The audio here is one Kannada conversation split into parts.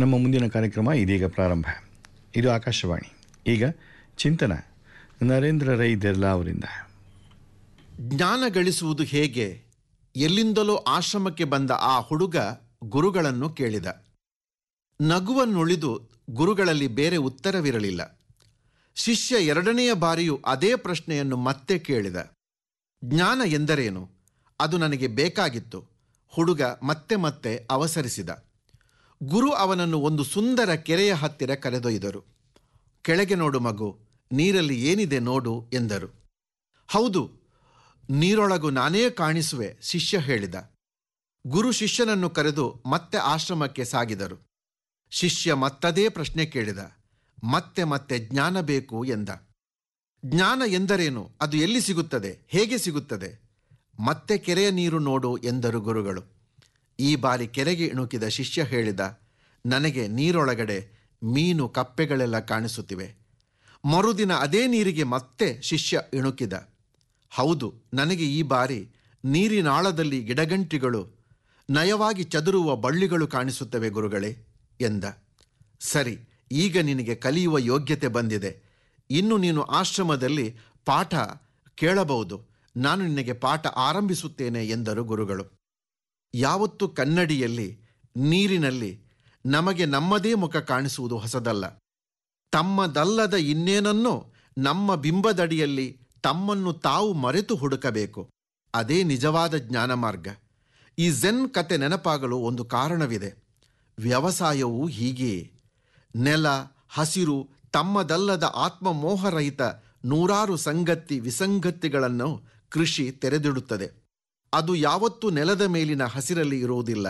ನಮ್ಮ ಮುಂದಿನ ಕಾರ್ಯಕ್ರಮ ಇದೀಗ ಪ್ರಾರಂಭ ಇದು ಆಕಾಶವಾಣಿ ಈಗ ಚಿಂತನ ನರೇಂದ್ರ ರೈ ದೆರ್ಲಾ ಅವರಿಂದ ಜ್ಞಾನ ಗಳಿಸುವುದು ಹೇಗೆ ಎಲ್ಲಿಂದಲೋ ಆಶ್ರಮಕ್ಕೆ ಬಂದ ಆ ಹುಡುಗ ಗುರುಗಳನ್ನು ಕೇಳಿದ ನಗುವನ್ನುಳಿದು ಗುರುಗಳಲ್ಲಿ ಬೇರೆ ಉತ್ತರವಿರಲಿಲ್ಲ ಶಿಷ್ಯ ಎರಡನೆಯ ಬಾರಿಯೂ ಅದೇ ಪ್ರಶ್ನೆಯನ್ನು ಮತ್ತೆ ಕೇಳಿದ ಜ್ಞಾನ ಎಂದರೇನು ಅದು ನನಗೆ ಬೇಕಾಗಿತ್ತು ಹುಡುಗ ಮತ್ತೆ ಮತ್ತೆ ಅವಸರಿಸಿದ ಗುರು ಅವನನ್ನು ಒಂದು ಸುಂದರ ಕೆರೆಯ ಹತ್ತಿರ ಕರೆದೊಯ್ದರು ಕೆಳಗೆ ನೋಡು ಮಗು ನೀರಲ್ಲಿ ಏನಿದೆ ನೋಡು ಎಂದರು ಹೌದು ನೀರೊಳಗು ನಾನೇ ಕಾಣಿಸುವೆ ಶಿಷ್ಯ ಹೇಳಿದ ಗುರು ಶಿಷ್ಯನನ್ನು ಕರೆದು ಮತ್ತೆ ಆಶ್ರಮಕ್ಕೆ ಸಾಗಿದರು ಶಿಷ್ಯ ಮತ್ತದೇ ಪ್ರಶ್ನೆ ಕೇಳಿದ ಮತ್ತೆ ಮತ್ತೆ ಜ್ಞಾನ ಬೇಕು ಎಂದ ಜ್ಞಾನ ಎಂದರೇನು ಅದು ಎಲ್ಲಿ ಸಿಗುತ್ತದೆ ಹೇಗೆ ಸಿಗುತ್ತದೆ ಮತ್ತೆ ಕೆರೆಯ ನೀರು ನೋಡು ಎಂದರು ಗುರುಗಳು ಈ ಬಾರಿ ಕೆರೆಗೆ ಇಣುಕಿದ ಶಿಷ್ಯ ಹೇಳಿದ ನನಗೆ ನೀರೊಳಗಡೆ ಮೀನು ಕಪ್ಪೆಗಳೆಲ್ಲ ಕಾಣಿಸುತ್ತಿವೆ ಮರುದಿನ ಅದೇ ನೀರಿಗೆ ಮತ್ತೆ ಶಿಷ್ಯ ಇಣುಕಿದ ಹೌದು ನನಗೆ ಈ ಬಾರಿ ನೀರಿನಾಳದಲ್ಲಿ ಗಿಡಗಂಟಿಗಳು ನಯವಾಗಿ ಚದುರುವ ಬಳ್ಳಿಗಳು ಕಾಣಿಸುತ್ತವೆ ಗುರುಗಳೇ ಎಂದ ಸರಿ ಈಗ ನಿನಗೆ ಕಲಿಯುವ ಯೋಗ್ಯತೆ ಬಂದಿದೆ ಇನ್ನು ನೀನು ಆಶ್ರಮದಲ್ಲಿ ಪಾಠ ಕೇಳಬಹುದು ನಾನು ನಿನಗೆ ಪಾಠ ಆರಂಭಿಸುತ್ತೇನೆ ಎಂದರು ಗುರುಗಳು ಯಾವತ್ತು ಕನ್ನಡಿಯಲ್ಲಿ ನೀರಿನಲ್ಲಿ ನಮಗೆ ನಮ್ಮದೇ ಮುಖ ಕಾಣಿಸುವುದು ಹೊಸದಲ್ಲ ತಮ್ಮದಲ್ಲದ ಇನ್ನೇನನ್ನೋ ನಮ್ಮ ಬಿಂಬದಡಿಯಲ್ಲಿ ತಮ್ಮನ್ನು ತಾವು ಮರೆತು ಹುಡುಕಬೇಕು ಅದೇ ನಿಜವಾದ ಜ್ಞಾನ ಮಾರ್ಗ ಈ ಝೆನ್ ಕತೆ ನೆನಪಾಗಲು ಒಂದು ಕಾರಣವಿದೆ ವ್ಯವಸಾಯವೂ ಹೀಗೆಯೇ ನೆಲ ಹಸಿರು ತಮ್ಮದಲ್ಲದ ಆತ್ಮಮೋಹರಹಿತ ನೂರಾರು ಸಂಗತಿ ವಿಸಂಗತಿಗಳನ್ನು ಕೃಷಿ ತೆರೆದಿಡುತ್ತದೆ ಅದು ಯಾವತ್ತೂ ನೆಲದ ಮೇಲಿನ ಹಸಿರಲ್ಲಿ ಇರುವುದಿಲ್ಲ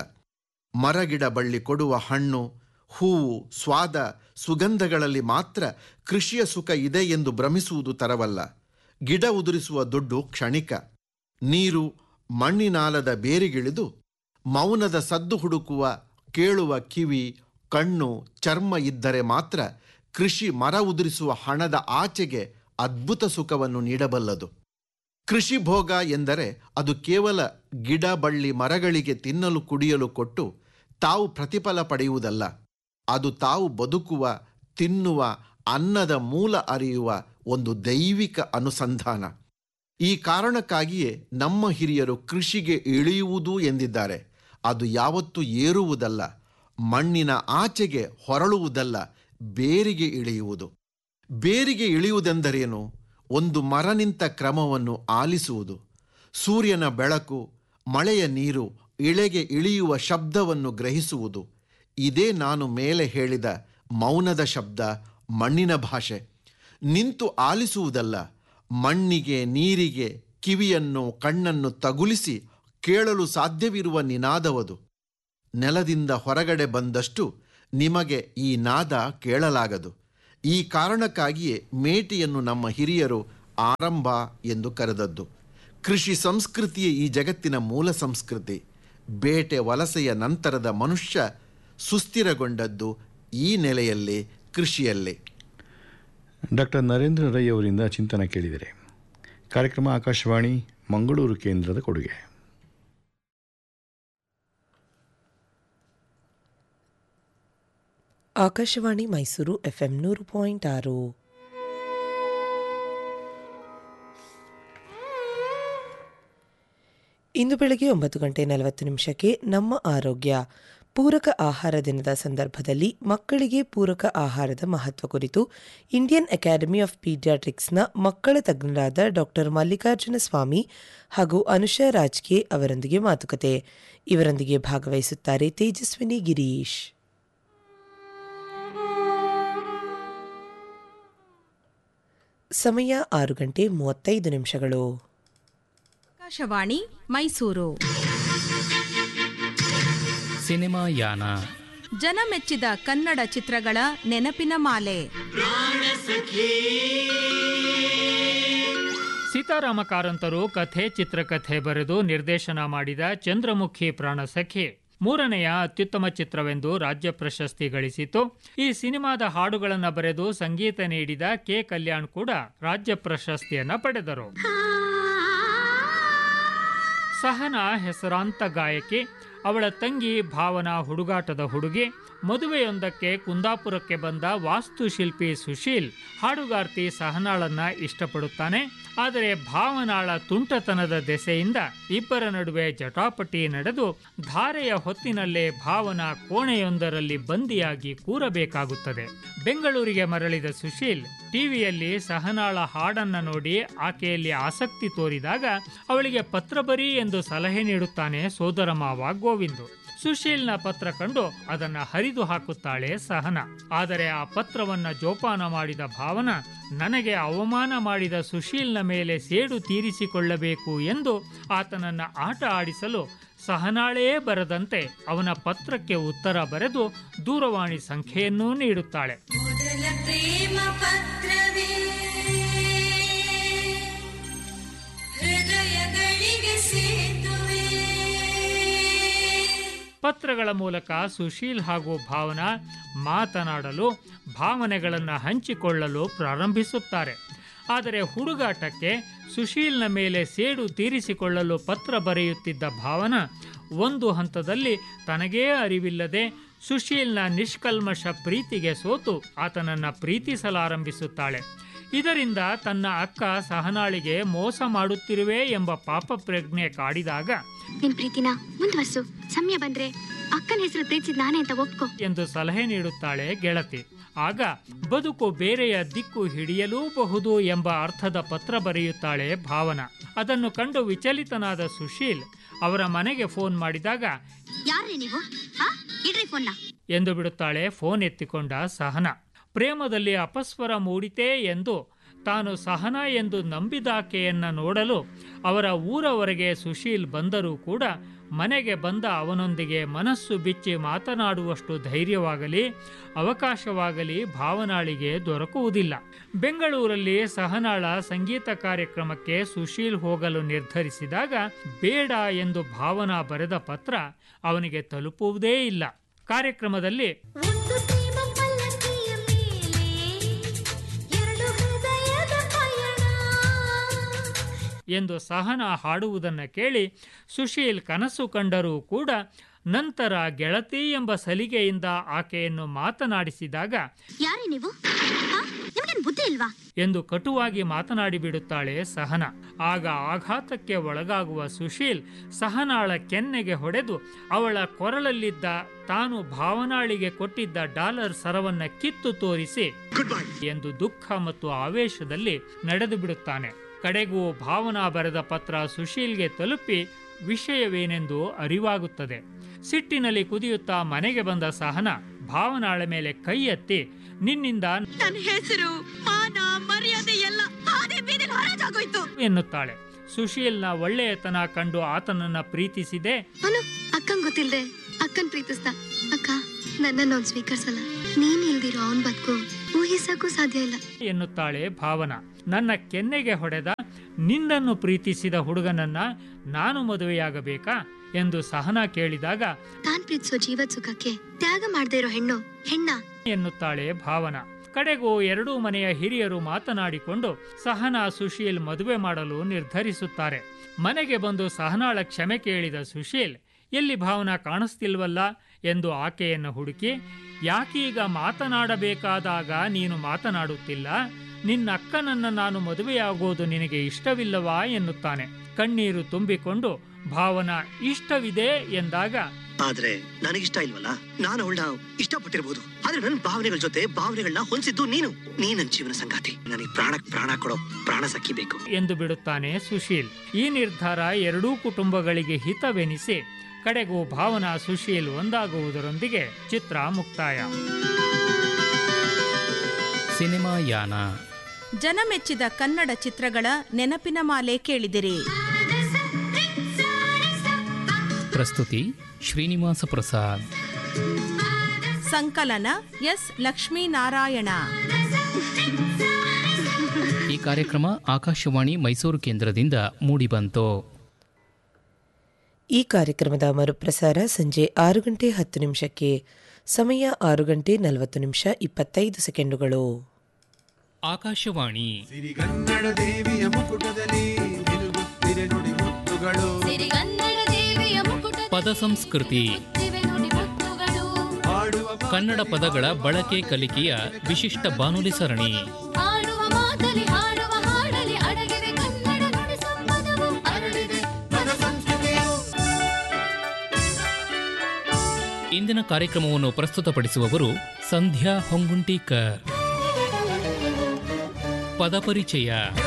ಮರಗಿಡ ಬಳ್ಳಿ ಕೊಡುವ ಹಣ್ಣು ಹೂವು ಸ್ವಾದ ಸುಗಂಧಗಳಲ್ಲಿ ಮಾತ್ರ ಕೃಷಿಯ ಸುಖ ಇದೆ ಎಂದು ಭ್ರಮಿಸುವುದು ತರವಲ್ಲ ಗಿಡ ಉದುರಿಸುವ ದುಡ್ಡು ಕ್ಷಣಿಕ ನೀರು ಮಣ್ಣಿನಾಲದ ಬೇರಿಗಿಳಿದು ಮೌನದ ಸದ್ದು ಹುಡುಕುವ ಕೇಳುವ ಕಿವಿ ಕಣ್ಣು ಚರ್ಮ ಇದ್ದರೆ ಮಾತ್ರ ಕೃಷಿ ಮರ ಉದುರಿಸುವ ಹಣದ ಆಚೆಗೆ ಅದ್ಭುತ ಸುಖವನ್ನು ನೀಡಬಲ್ಲದು ಕೃಷಿ ಭೋಗ ಎಂದರೆ ಅದು ಕೇವಲ ಗಿಡ ಬಳ್ಳಿ ಮರಗಳಿಗೆ ತಿನ್ನಲು ಕುಡಿಯಲು ಕೊಟ್ಟು ತಾವು ಪ್ರತಿಫಲ ಪಡೆಯುವುದಲ್ಲ ಅದು ತಾವು ಬದುಕುವ ತಿನ್ನುವ ಅನ್ನದ ಮೂಲ ಅರಿಯುವ ಒಂದು ದೈವಿಕ ಅನುಸಂಧಾನ ಈ ಕಾರಣಕ್ಕಾಗಿಯೇ ನಮ್ಮ ಹಿರಿಯರು ಕೃಷಿಗೆ ಇಳಿಯುವುದು ಎಂದಿದ್ದಾರೆ ಅದು ಯಾವತ್ತೂ ಏರುವುದಲ್ಲ ಮಣ್ಣಿನ ಆಚೆಗೆ ಹೊರಳುವುದಲ್ಲ ಬೇರಿಗೆ ಇಳಿಯುವುದು ಬೇರಿಗೆ ಇಳಿಯುವುದೆಂದರೇನು ಒಂದು ಮರ ನಿಂತ ಕ್ರಮವನ್ನು ಆಲಿಸುವುದು ಸೂರ್ಯನ ಬೆಳಕು ಮಳೆಯ ನೀರು ಇಳೆಗೆ ಇಳಿಯುವ ಶಬ್ದವನ್ನು ಗ್ರಹಿಸುವುದು ಇದೇ ನಾನು ಮೇಲೆ ಹೇಳಿದ ಮೌನದ ಶಬ್ದ ಮಣ್ಣಿನ ಭಾಷೆ ನಿಂತು ಆಲಿಸುವುದಲ್ಲ ಮಣ್ಣಿಗೆ ನೀರಿಗೆ ಕಿವಿಯನ್ನು ಕಣ್ಣನ್ನು ತಗುಲಿಸಿ ಕೇಳಲು ಸಾಧ್ಯವಿರುವ ನಿನಾದವದು ನೆಲದಿಂದ ಹೊರಗಡೆ ಬಂದಷ್ಟು ನಿಮಗೆ ಈ ನಾದ ಕೇಳಲಾಗದು ಈ ಕಾರಣಕ್ಕಾಗಿಯೇ ಮೇಟಿಯನ್ನು ನಮ್ಮ ಹಿರಿಯರು ಆರಂಭ ಎಂದು ಕರೆದದ್ದು ಕೃಷಿ ಸಂಸ್ಕೃತಿಯೇ ಈ ಜಗತ್ತಿನ ಮೂಲ ಸಂಸ್ಕೃತಿ ಬೇಟೆ ವಲಸೆಯ ನಂತರದ ಮನುಷ್ಯ ಸುಸ್ಥಿರಗೊಂಡದ್ದು ಈ ನೆಲೆಯಲ್ಲಿ ಕೃಷಿಯಲ್ಲೇ ಡಾಕ್ಟರ್ ನರೇಂದ್ರ ರೈ ಅವರಿಂದ ಚಿಂತನ ಕೇಳಿದರೆ ಕಾರ್ಯಕ್ರಮ ಆಕಾಶವಾಣಿ ಮಂಗಳೂರು ಕೇಂದ್ರದ ಕೊಡುಗೆ ಆಕಾಶವಾಣಿ ಮೈಸೂರು ಎಫ್ಎಂ ನೂರು ಪಾಯಿಂಟ್ ಆರು ಇಂದು ಬೆಳಗ್ಗೆ ಒಂಬತ್ತು ಗಂಟೆ ನಲವತ್ತು ನಿಮಿಷಕ್ಕೆ ನಮ್ಮ ಆರೋಗ್ಯ ಪೂರಕ ಆಹಾರ ದಿನದ ಸಂದರ್ಭದಲ್ಲಿ ಮಕ್ಕಳಿಗೆ ಪೂರಕ ಆಹಾರದ ಮಹತ್ವ ಕುರಿತು ಇಂಡಿಯನ್ ಅಕಾಡೆಮಿ ಆಫ್ ಪೀಡಿಯಾಟ್ರಿಕ್ಸ್ನ ಮಕ್ಕಳ ತಜ್ಞರಾದ ಡಾಕ್ಟರ್ ಮಲ್ಲಿಕಾರ್ಜುನ ಸ್ವಾಮಿ ಹಾಗೂ ಅನುಷಾ ರಾಜ್ಗೆ ಅವರೊಂದಿಗೆ ಮಾತುಕತೆ ಇವರೊಂದಿಗೆ ಭಾಗವಹಿಸುತ್ತಾರೆ ತೇಜಸ್ವಿನಿ ಗಿರೀಶ್ ಸಮಯ ಆರು ಗಂಟೆ ಮೂವತ್ತೈದು ನಿಮಿಷಗಳು ಆಕಾಶವಾಣಿ ಮೈಸೂರು ಸಿನಿಮಾ ಯಾನ ಜನಮೆಚ್ಚಿದ ಕನ್ನಡ ಚಿತ್ರಗಳ ನೆನಪಿನ ಮಾಲೆ ಸೀತಾರಾಮ ಕಾರಂತರು ಕಥೆ ಚಿತ್ರಕಥೆ ಬರೆದು ನಿರ್ದೇಶನ ಮಾಡಿದ ಚಂದ್ರಮುಖಿ ಪ್ರಾಣಸಖಿ ಮೂರನೆಯ ಅತ್ಯುತ್ತಮ ಚಿತ್ರವೆಂದು ರಾಜ್ಯ ಪ್ರಶಸ್ತಿ ಗಳಿಸಿತು ಈ ಸಿನಿಮಾದ ಹಾಡುಗಳನ್ನು ಬರೆದು ಸಂಗೀತ ನೀಡಿದ ಕೆ ಕಲ್ಯಾಣ್ ಕೂಡ ರಾಜ್ಯ ಪ್ರಶಸ್ತಿಯನ್ನ ಪಡೆದರು ಸಹನಾ ಹೆಸರಾಂತ ಗಾಯಕಿ ಅವಳ ತಂಗಿ ಭಾವನಾ ಹುಡುಗಾಟದ ಹುಡುಗಿ ಮದುವೆಯೊಂದಕ್ಕೆ ಕುಂದಾಪುರಕ್ಕೆ ಬಂದ ವಾಸ್ತುಶಿಲ್ಪಿ ಸುಶೀಲ್ ಹಾಡುಗಾರ್ತಿ ಸಹನಾಳನ್ನ ಇಷ್ಟಪಡುತ್ತಾನೆ ಆದರೆ ಭಾವನಾಳ ತುಂಟತನದ ದೆಸೆಯಿಂದ ಇಬ್ಬರ ನಡುವೆ ಜಟಾಪಟಿ ನಡೆದು ಧಾರೆಯ ಹೊತ್ತಿನಲ್ಲೇ ಭಾವನಾ ಕೋಣೆಯೊಂದರಲ್ಲಿ ಬಂದಿಯಾಗಿ ಕೂರಬೇಕಾಗುತ್ತದೆ ಬೆಂಗಳೂರಿಗೆ ಮರಳಿದ ಸುಶೀಲ್ ಟಿವಿಯಲ್ಲಿ ಸಹನಾಳ ಹಾಡನ್ನ ನೋಡಿ ಆಕೆಯಲ್ಲಿ ಆಸಕ್ತಿ ತೋರಿದಾಗ ಅವಳಿಗೆ ಪತ್ರ ಬರಿ ಎಂದು ಸಲಹೆ ನೀಡುತ್ತಾನೆ ಸೋದರ ಮಾವ ಗೋವಿಂದು ಸುಶೀಲ್ನ ಪತ್ರ ಕಂಡು ಅದನ್ನ ಹರಿದು ಹಾಕುತ್ತಾಳೆ ಸಹನ ಆದರೆ ಆ ಪತ್ರವನ್ನ ಜೋಪಾನ ಮಾಡಿದ ಭಾವನ ನನಗೆ ಅವಮಾನ ಮಾಡಿದ ಸುಶೀಲ್ನ ಮೇಲೆ ಸೇಡು ತೀರಿಸಿಕೊಳ್ಳಬೇಕು ಎಂದು ಆತನನ್ನ ಆಟ ಆಡಿಸಲು ಸಹನಾಳೇ ಬರದಂತೆ ಅವನ ಪತ್ರಕ್ಕೆ ಉತ್ತರ ಬರೆದು ದೂರವಾಣಿ ಸಂಖ್ಯೆಯನ್ನೂ ನೀಡುತ್ತಾಳೆ ಮೊದಲ ಪ್ರೇಮ ಪತ್ರವೇ ಹೃದಯಗಳಿಗೆ ಸೇತುವೆ ಪತ್ರಗಳ ಮೂಲಕ ಸುಶೀಲ್ ಹಾಗೂ ಭಾವನಾ ಮಾತನಾಡಲು ಭಾವನೆಗಳನ್ನು ಹಂಚಿಕೊಳ್ಳಲು ಪ್ರಾರಂಭಿಸುತ್ತಾರೆ ಆದರೆ ಹುಡುಗಾಟಕ್ಕೆ ಸುಶೀಲ್ನ ಮೇಲೆ ಸೇಡು ತೀರಿಸಿಕೊಳ್ಳಲು ಪತ್ರ ಬರೆಯುತ್ತಿದ್ದ ಭಾವನಾ ಒಂದು ಹಂತದಲ್ಲಿ ತನಗೇ ಅರಿವಿಲ್ಲದೆ ಸುಶೀಲ್ನ ನಿಷ್ಕಲ್ಮಶ ಪ್ರೀತಿಗೆ ಸೋತು ಆತನನ್ನ ಪ್ರೀತಿಸಲಾರಂಭಿಸುತ್ತಾಳೆ ಇದರಿಂದ ತನ್ನ ಅಕ್ಕ ಸಹನಾಳಿಗೆ ಮೋಸ ಮಾಡುತ್ತಿರುವೆ ಎಂಬ ಪಾಪ ಪ್ರಜ್ಞೆ ಕಾಡಿದಾಗ ನಿನ್ ಪ್ರೀತಿನ ಮುಂದುವರ್ಸು ಸಮಯ ಬಂದ್ರೆ ಅಕ್ಕನ ಹೆಸರು ಪ್ರೀತಿಸಿದ್ ನಾನೇ ಅಂತ ಒಪ್ಕೊ ಎಂದು ಸಲಹೆ ನೀಡುತ್ತಾಳೆ ಗೆಳತಿ ಆಗ ಬದುಕು ಬೇರೆಯ ದಿಕ್ಕು ಹಿಡಿಯಲೂಬಹುದು ಎಂಬ ಅರ್ಥದ ಪತ್ರ ಬರೆಯುತ್ತಾಳೆ ಭಾವನಾ ಅದನ್ನು ಕಂಡು ವಿಚಲಿತನಾದ ಸುಶೀಲ್ ಅವರ ಮನೆಗೆ ಫೋನ್ ಮಾಡಿದಾಗ ಯಾರೇ ನೀವು ಹಾ ಇಡ್ರಿ ಫೋನ್ನ ಎಂದು ಬಿಡುತ್ತಾಳೆ ಫೋನ್ ಎತ್ತಿಕೊಂಡ ಸಹನ ಪ್ರೇಮದಲ್ಲಿ ಅಪಸ್ವರ ಮೂಡಿತೆ ಎಂದು ತಾನು ಸಹನ ಎಂದು ನಂಬಿದಾಕೆಯನ್ನ ನೋಡಲು ಅವರ ಊರವರೆಗೆ ಸುಶೀಲ್ ಬಂದರೂ ಕೂಡ ಮನೆಗೆ ಬಂದ ಅವನೊಂದಿಗೆ ಮನಸ್ಸು ಬಿಚ್ಚಿ ಮಾತನಾಡುವಷ್ಟು ಧೈರ್ಯವಾಗಲಿ ಅವಕಾಶವಾಗಲಿ ಭಾವನಾಳಿಗೆ ದೊರಕುವುದಿಲ್ಲ ಬೆಂಗಳೂರಲ್ಲಿ ಸಹನಾಳ ಸಂಗೀತ ಕಾರ್ಯಕ್ರಮಕ್ಕೆ ಸುಶೀಲ್ ಹೋಗಲು ನಿರ್ಧರಿಸಿದಾಗ ಬೇಡ ಎಂದು ಭಾವನಾ ಬರೆದ ಪತ್ರ ಅವನಿಗೆ ತಲುಪುವುದೇ ಇಲ್ಲ ಕಾರ್ಯಕ್ರಮದಲ್ಲಿ ಒಂದು ಪ್ರೇಮ ಪಲ್ಲಕ್ಕಿಯ ಮೇಲೆ ಎರಡು ಹೃದಯದ ಪಯಣ ಎಂದು ಸಹನ ಹಾಡುವುದನ್ನು ಕೇಳಿ ಸುಶೀಲ್ ಕನಸು ಕಂಡರೂ ಕೂಡ ನಂತರ ಗೆಳತಿ ಎಂಬ ಸಲಿಗೆಯಿಂದ ಆಕೆಯನ್ನು ಮಾತನಾಡಿಸಿದಾಗ ಯಾರೇ ನೀವು ಹಾ ನಿಮ್ಗೇನ್ ಬುದ್ಧಿ ಇಲ್ವಾ ಎಂದು ಕಟುವಾಗಿ ಮಾತನಾಡಿ ಬಿಡುತ್ತಾಳೆ ಸಹನ ಆಗ ಆಘಾತಕ್ಕೆ ಒಳಗಾಗುವ ಸುಶೀಲ್ ಸಹನಾಳ ಕೆನ್ನೆಗೆ ಹೊಡೆದು ಅವಳ ಕೊರಳಲ್ಲಿದ್ದ ತಾನು ಭಾವನಾಳಿಗೆ ಕೊಟ್ಟಿದ್ದ ಡಾಲರ್ ಸರವನ್ನ ಕಿತ್ತು ತೋರಿಸಿ ಎಂದು ದುಃಖ ಮತ್ತು ಆವೇಶದಲ್ಲಿ ನಡೆದು ಬಿಡುತ್ತಾನೆ ಕಡೆಗೂ ಭಾವನಾ ಬರೆದ ಪತ್ರ ಸುಶೀಲ್ಗೆ ತಲುಪಿ ವಿಷಯವೇನೆಂದು ಅರಿವಾಗುತ್ತದೆ ಸಿಟ್ಟಿನಲ್ಲಿ ಕುದಿಯುತ್ತಾ ಮನೆಗೆ ಬಂದ ಸಹನ ಭಾವನಾಳ ಮೇಲೆ ಕೈ ಎತ್ತಿ ನಿನ್ನಿಂದ ನನ್ನ ಹೆಸರು ಮಾನ ಮರ್ಯಾದೆ ಎಲ್ಲ ಆನೆ ಬೀದಿಲ್ ಹರಾಜಾಗೋಯ್ತು ಎನ್ನುತ್ತಾಳೆ ಸುಶೀಲ್ನ ಒಳ್ಳೆಯತನ ಕಂಡು ಆತನನ್ನ ಪ್ರೀತಿಸಿದೆ ಅವನು ಅಕ್ಕನ್ ಗೊತ್ತಿಲ್ದೆ ಅಕ್ಕನ್ ಪ್ರೀತಿಸ್ದ ಅಕ್ಕ ನನ್ನನ್ನು ಅವ್ನು ಸ್ವೀಕರಿಸಲ್ಲ ನೀನ್ ಇಲ್ದಿರೋ ಅವನ್ ಬದುಕು ಊಹಿಸಕ್ಕೂ ಸಾಧ್ಯ ಇಲ್ಲ ಎನ್ನುತ್ತಾಳೆ ಭಾವನಾ ನನ್ನ ಕೆನ್ನೆಗೆ ಹೊಡೆದ ನಿನ್ನನ್ನು ಪ್ರೀತಿಸಿದ ಹುಡುಗನನ್ನ ನಾನು ಮದುವೆಯಾಗಬೇಕಾ ಎಂದು ಸಹನ ಕೇಳಿದಾಗ ತಾನ್ ಪ್ರೀತಿಸೋ ಜೀವದ ಸುಖಕ್ಕೆ ತ್ಯಾಗ ಮಾಡದೇ ಇರೋ ಹೆಣ್ಣು ಹೆಣ್ಣ ಎನ್ನುತ್ತಾಳೆ ಭಾವನಾ ಕಡೆಗೂ ಎರಡೂ ಮನೆಯ ಹಿರಿಯರು ಮಾತನಾಡಿಕೊಂಡು ಸಹನಾ ಸುಶೀಲ್ ಮದುವೆ ಮಾಡಲು ನಿರ್ಧರಿಸುತ್ತಾರೆ ಮನೆಗೆ ಬಂದು ಸಹನಾಳ ಕ್ಷಮೆ ಕೇಳಿದ ಸುಶೀಲ್ ಎಲ್ಲಿ ಭಾವನಾ ಕಾಣಿಸ್ತಿಲ್ವಲ್ಲ ಎಂದು ಆಕೆಯನ್ನು ಹುಡುಕಿ ಯಾಕೀಗ ಮಾತನಾಡಬೇಕಾದಾಗ ನೀನು ಮಾತನಾಡುತ್ತಿಲ್ಲ ನಿನ್ನ ಅಕ್ಕನನ್ನ ನಾನು ಮದುವೆಯಾಗೋದು ನಿನಗೆ ಇಷ್ಟವಿಲ್ಲವಾ ಎನ್ನುತ್ತಾನೆ ಕಣ್ಣೀರು ತುಂಬಿಕೊಂಡು ಭಾವನಾ ಇಷ್ಟವಿದೆ ಎಂದಾಗ ಆದ್ರೆ ನನಗಿಷ್ಟ ಇಲ್ವಲ್ಲ ನಾನು ಅವಳನ್ನ ಇಷ್ಟಪಟ್ಟಿರ್ಬೋದು ಆದ್ರೆ ನನ್ನ ಭಾವನೆಗಳ ಜೊತೆ ಭಾವನೆಗಳನ್ನ ಹೊಂದಿಸಿದ್ದು ನೀನು ನೀ ನನ್ನ ಜೀವನ ಸಂಗಾತಿ ನನಗೆ ಪ್ರಾಣ ಪ್ರಾಣ ಕೊಡೋ ಪ್ರಾಣ ಸಖಿ ಬೇಕು ಎಂದು ಬಿಡುತ್ತಾನೆ ಸುಶೀಲ್ ಈ ನಿರ್ಧಾರ ಎರಡೂ ಕುಟುಂಬಗಳಿಗೆ ಹಿತವೆನಿಸಿ ಕಡೆಗೂ ಭಾವನಾ ಸುಶೀಲ್ ಒಂದಾಗುವುದರೊಂದಿಗೆ ಚಿತ್ರ ಮುಕ್ತಾಯ ಸಿನಿಮಾ ಯಾನ ಜನಮೆಚ್ಚಿದ ಕನ್ನಡ ಚಿತ್ರಗಳ ನೆನಪಿನ ಮಾಲೆ ಕೇಳಿದಿರಿ ಪ್ರಸ್ತುತಿ ಶ್ರೀನಿವಾಸ ಪ್ರಸಾದ್ ಸಂಕಲನ ಎಸ್ ಲಕ್ಷ್ಮೀನಾರಾಯಣ ಈ ಕಾರ್ಯಕ್ರಮ ಆಕಾಶವಾಣಿ ಮೈಸೂರು ಕೇಂದ್ರದಿಂದ ಮೂಡಿಬಂತು ಈ ಕಾರ್ಯಕ್ರಮದ ಮರುಪ್ರಸಾರ ಸಂಜೆ ಆರು ಗಂಟೆ ಹತ್ತು ನಿಮಿಷಕ್ಕೆ ಸಮಯ ಆರು ಗಂಟೆ ನಲವತ್ತು ನಿಮಿಷ ಇಪ್ಪತ್ತೈದು ಸೆಕೆಂಡುಗಳು ಆಕಾಶವಾಣಿ ಸಿರಿಗನ್ನಡ ದೇವಿಯ ಮುಕುಟದಲ್ಲಿ ತಿರುಗುತ್ತಿರೆ ನುಡಿ ಮುತ್ತುಗಳು ಸಿರಿಗನ್ನಡ ದೇವಿಯ ಮುಕುಟದ ಪದ ಸಂಸ್ಕೃತಿ ಕನ್ನಡ ಪದಗಳ ಬಳಕೆ ಕಲಿಕೆಯ ವಿಶಿಷ್ಟ ಬಾನುಲಿ ಸರಣಿ ಆಡುವ ಮಾತಲಿ ಹಾಡುವ ಹಾಡಲಿ ಅಡಗಿವೆ ಕನ್ನಡ ನುಡಿ ಸಂಪದವು ಅರಳಿದೆ ಪದ ಸಂಸ್ಕೃತಿಯು ಇಂದಿನ ಕಾರ್ಯಕ್ರಮವನ್ನು ಪ್ರಸ್ತುತಪಡಿಸುವವರು ಸಂಧ್ಯಾ ಹೊಂಗುಂಟೀಕರ್ ಪದಪರಿಚಯ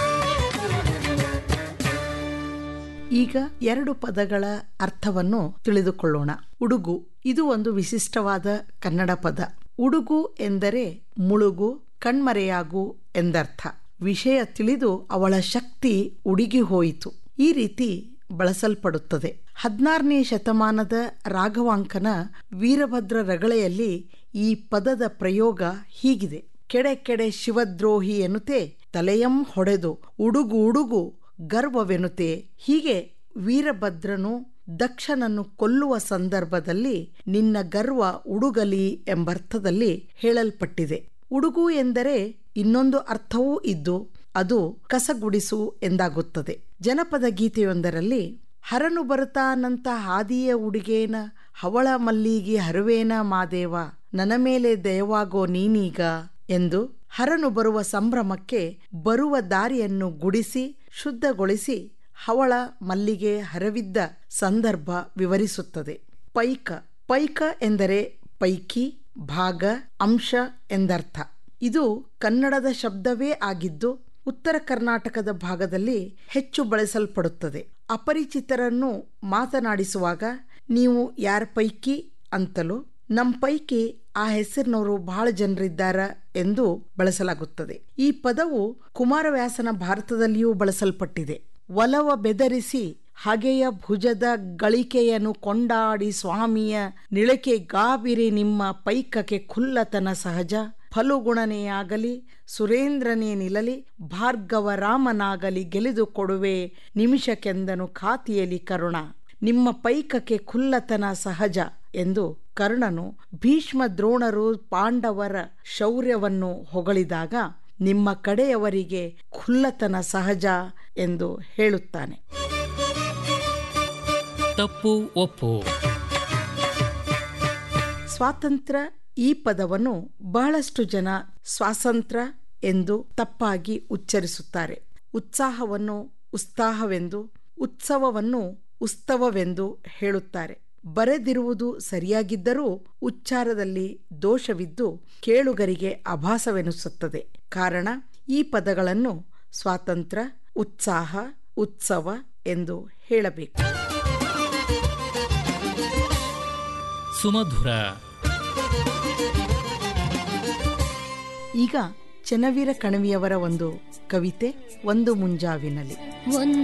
ಈಗ ಎರಡು ಪದಗಳ ಅರ್ಥವನ್ನು ತಿಳಿದುಕೊಳ್ಳೋಣ ಉಡುಗು ಇದು ಒಂದು ವಿಶಿಷ್ಟವಾದ ಕನ್ನಡ ಪದ ಉಡುಗು ಎಂದರೆ ಮುಳುಗು ಕಣ್ಮರೆಯಾಗು ಎಂದರ್ಥ ವಿಷಯ ತಿಳಿದು ಅವಳ ಶಕ್ತಿ ಉಡುಗಿ ಹೋಯಿತು ಈ ರೀತಿ ಬಳಸಲ್ಪಡುತ್ತದೆ ಹದಿನಾರನೇ ಶತಮಾನದ ರಾಘವಾಂಕನ ವೀರಭದ್ರ ರಗಳೆಯಲ್ಲಿ ಈ ಪದದ ಪ್ರಯೋಗ ಹೀಗಿದೆ ಕೆಡೆ ಕೆಡೆ ಶಿವದ್ರೋಹಿ ಎನ್ನುತ್ತೆ ತಲೆಯಂ ಹೊಡೆದು ಉಡುಗು ಉಡುಗು ಗರ್ವವೆನುತೆ ಹೀಗೆ ವೀರಭದ್ರನು ದಕ್ಷನನ್ನು ಕೊಲ್ಲುವ ಸಂದರ್ಭದಲ್ಲಿ ನಿನ್ನ ಗರ್ವ ಉಡುಗಲಿ ಎಂಬರ್ಥದಲ್ಲಿ ಹೇಳಲ್ಪಟ್ಟಿದೆ ಉಡುಗು ಎಂದರೆ ಇನ್ನೊಂದು ಅರ್ಥವೂ ಇದ್ದು ಅದು ಕಸಗುಡಿಸು ಎಂದಾಗುತ್ತದೆ ಜನಪದ ಗೀತೆಯೊಂದರಲ್ಲಿ ಹರನು ಬರುತ್ತಾನಂತ ಹಾದಿಯ ಉಡುಗೇನ ಹವಳ ಮಲ್ಲಿಗೆ ಹರುವೇನ ಮಾದೇವ ನನ್ನ ಮೇಲೆ ದಯವಾಗೋ ನೀನೀಗ ಎಂದು ಹರನು ಬರುವ ಸಂಭ್ರಮಕ್ಕೆ ಬರುವ ದಾರಿಯನ್ನು ಗುಡಿಸಿ ಶುದ್ಧಗೊಳಿಸಿ ಹವಳ ಮಲ್ಲಿಗೆ ಹರವಿದ್ದ ಸಂದರ್ಭ ವಿವರಿಸುತ್ತದೆ ಪೈಕ ಪೈಕ ಎಂದರೆ ಪೈಕಿ ಭಾಗ ಅಂಶ ಎಂದರ್ಥ ಇದು ಕನ್ನಡದ ಶಬ್ದವೇ ಆಗಿದ್ದು ಉತ್ತರ ಕರ್ನಾಟಕದ ಭಾಗದಲ್ಲಿ ಹೆಚ್ಚು ಬಳಸಲ್ಪಡುತ್ತದೆ ಅಪರಿಚಿತರನ್ನು ಮಾತನಾಡಿಸುವಾಗ ನೀವು ಯಾರ ಪೈಕಿ ಅಂತಲೂ ನಮ್ಮ ಪೈಕಿ ಆ ಹೆಸರಿನವರು ಬಹಳ ಜನರಿದ್ದಾರ ಎಂದು ಬಳಸಲಾಗುತ್ತದೆ ಈ ಪದವು ಕುಮಾರವ್ಯಾಸನ ಭಾರತದಲ್ಲಿಯೂ ಬಳಸಲ್ಪಟ್ಟಿದೆ ಒಲವ ಬೆದರಿಸಿ ಹಾಗೆಯ ಭುಜದ ಗಳಿಕೆಯನ್ನು ಕೊಂಡಾಡಿ ಸ್ವಾಮಿಯ ನಿಳಕೆ ಗಾಬಿರಿ ನಿಮ್ಮ ಪೈಕಕ್ಕೆ ಖುಲ್ಲತನ ಸಹಜ ಫಲುಗುಣನೆಯಾಗಲಿ ಸುರೇಂದ್ರನೇ ನಿಲಲಿ ಭಾರ್ಗವ ರಾಮನಾಗಲಿ ಗೆಲಿದು ಕೊಡುವೆ ನಿಮಿಷಕ್ಕೆಂದನು ಖಾತಿಯಲಿ ಕರುಣ ನಿಮ್ಮ ಪೈಕಕ್ಕೆ ಖುಲ್ಲತನ ಸಹಜ ಎಂದು ಕರ್ಣನು ಭೀಷ್ಮ ದ್ರೋಣರು ಪಾಂಡವರ ಶೌರ್ಯವನ್ನು ಹೊಗಳಿದಾಗ ನಿಮ್ಮ ಕಡೆಯವರಿಗೆ ಖುಲ್ಲತನ ಸಹಜ ಎಂದು ಹೇಳುತ್ತಾನೆ ತಪ್ಪು ಒಪ್ಪು ಸ್ವಾತಂತ್ರ್ಯ ಈ ಪದವನ್ನು ಬಹಳಷ್ಟು ಜನ ಸ್ವಾತಂತ್ರ್ಯ ಎಂದು ತಪ್ಪಾಗಿ ಉಚ್ಚರಿಸುತ್ತಾರೆ ಉತ್ಸಾಹವನ್ನು ಉತ್ಸಾಹವೆಂದು ಉತ್ಸವವನ್ನು ಉತ್ಸವವೆಂದು ಹೇಳುತ್ತಾರೆ ಬರೆದಿರುವುದು ಸರಿಯಾಗಿದ್ದರೂ ಉಚ್ಚಾರದಲ್ಲಿ ದೋಷವಿದ್ದು ಕೇಳುಗರಿಗೆ ಅಭಾಸವೆನಿಸುತ್ತದೆ ಕಾರಣ ಈ ಪದಗಳನ್ನು ಸ್ವಾತಂತ್ರ್ಯ ಉತ್ಸಾಹ ಉತ್ಸವ ಎಂದು ಹೇಳಬೇಕು ಸುಮಧುರ ಈಗ ಚನ್ನವೀರ ಕಣವಿಯವರ ಒಂದು ಕವಿತೆ ಒಂದು ಮುಂಜಾವಿನಲ್ಲಿ ಒಂದು